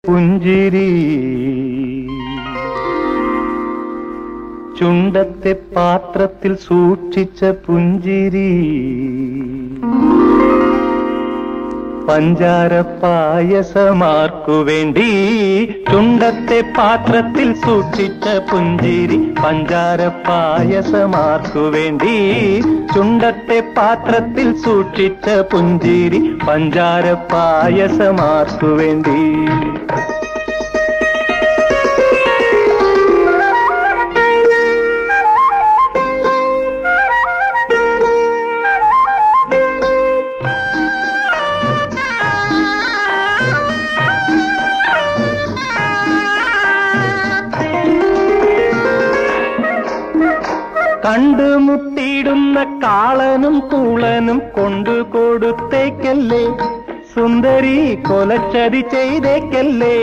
പുഞ്ചിരി ചുണ്ടത്തെ പാത്രത്തിൽ സൂക്ഷിച്ച പുഞ്ചിരി പഞ്ചാര പായസമാർക്കു വേണ്ടി ചുണ്ടത്തെ പാത്രത്തിൽ സൂക്ഷിച്ച പുഞ്ചിരി പഞ്ചാര പായസമാർക്കു വേണ്ടി ചുണ്ടത്തെ പാത്രത്തിൽ സൂക്ഷിച്ച പുഞ്ചിരി പഞ്ചാര പായസമാർക്കു വേണ്ടി കണ്ടുമുട്ടിയിടുന്ന കാളനും തൂളനും കൊണ്ടു കൊടുത്തേക്കല്ലേ സുന്ദരി കൊലച്ചതി ചെയ്തേക്കല്ലേ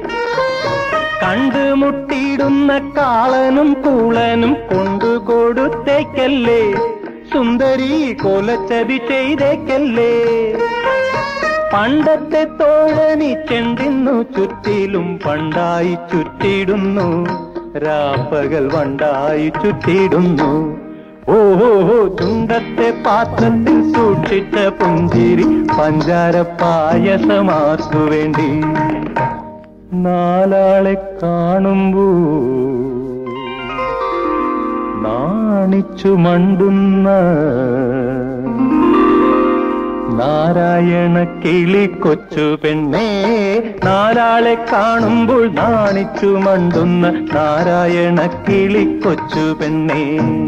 കണ്ടുമുട്ടിയിടുന്ന കാളനും തൂളനും കൊണ്ടു കൊടുത്തേക്കല്ലേ സുന്ദരി കൊലച്ചതി ചെയ്തേക്കല്ലേ പണ്ടത്തെ തോഴനി ചെണ്ടിന്നു ചുറ്റിലും പണ്ടായി ചുറ്റിടുന്നു രാപ്പകൽ വണ്ടായി ചുറ്റിടുന്നു ഓഹോ ചുണ്ടത്തെ പാത്രത്തിൽ സൂക്ഷിച്ച പുഞ്ചിരി പഞ്ചാര പായസമാക്കു വേണ്ടി നാലാളെ കാണുമ്പോ നാണിച്ചു മണ്ടുന്ന നാരായണ കിളി കൊച്ചു പെണ്ണേ നാലാളെ കാണുമ്പോൾ നാണിച്ചു മണ്ടുന്ന നാരായണ കിളി കൊച്ചു പെണ്ണേ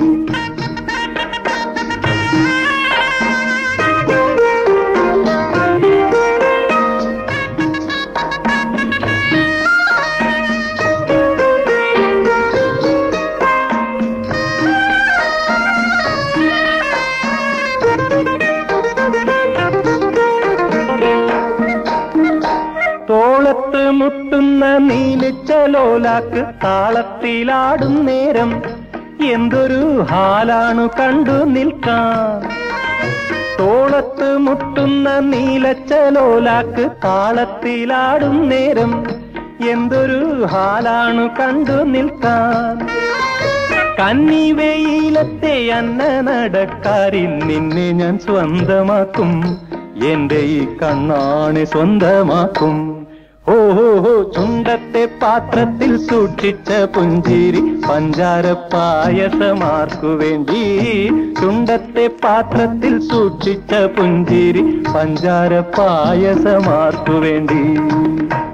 തോളത്ത് മുട്ടുന്ന നീലിച്ചലോലാക്ക് താളത്തിലാടും നേരം എന്തൊരു ഹാലാണു കണ്ടു നിൽക്കാൻ തോളത്ത് മുട്ടുന്ന നീലച്ചലോലാക്ക് താളത്തിലാടും നേരം എന്തൊരു ഹാലാണു കണ്ടു നിൽക്കാൻ കന്നി വെയിലത്തെ അന്ന നടക്കാരി നിന്നെ ഞാൻ സ്വന്തമാക്കും എന്റെ ഈ കണ്ണാണ് സ്വന്തമാക്കും ഓഹോ ചുണ്ടത്തെ പാത്രത്തിൽ സൂക്ഷിച്ച പുഞ്ചിരി പഞ്ചാര പായസമാർക്കു വേണ്ടി ചുണ്ടത്തെ പാത്രത്തിൽ സൂക്ഷിച്ച പുഞ്ചിരി പഞ്ചാര പായസമാർക്കു വേണ്ടി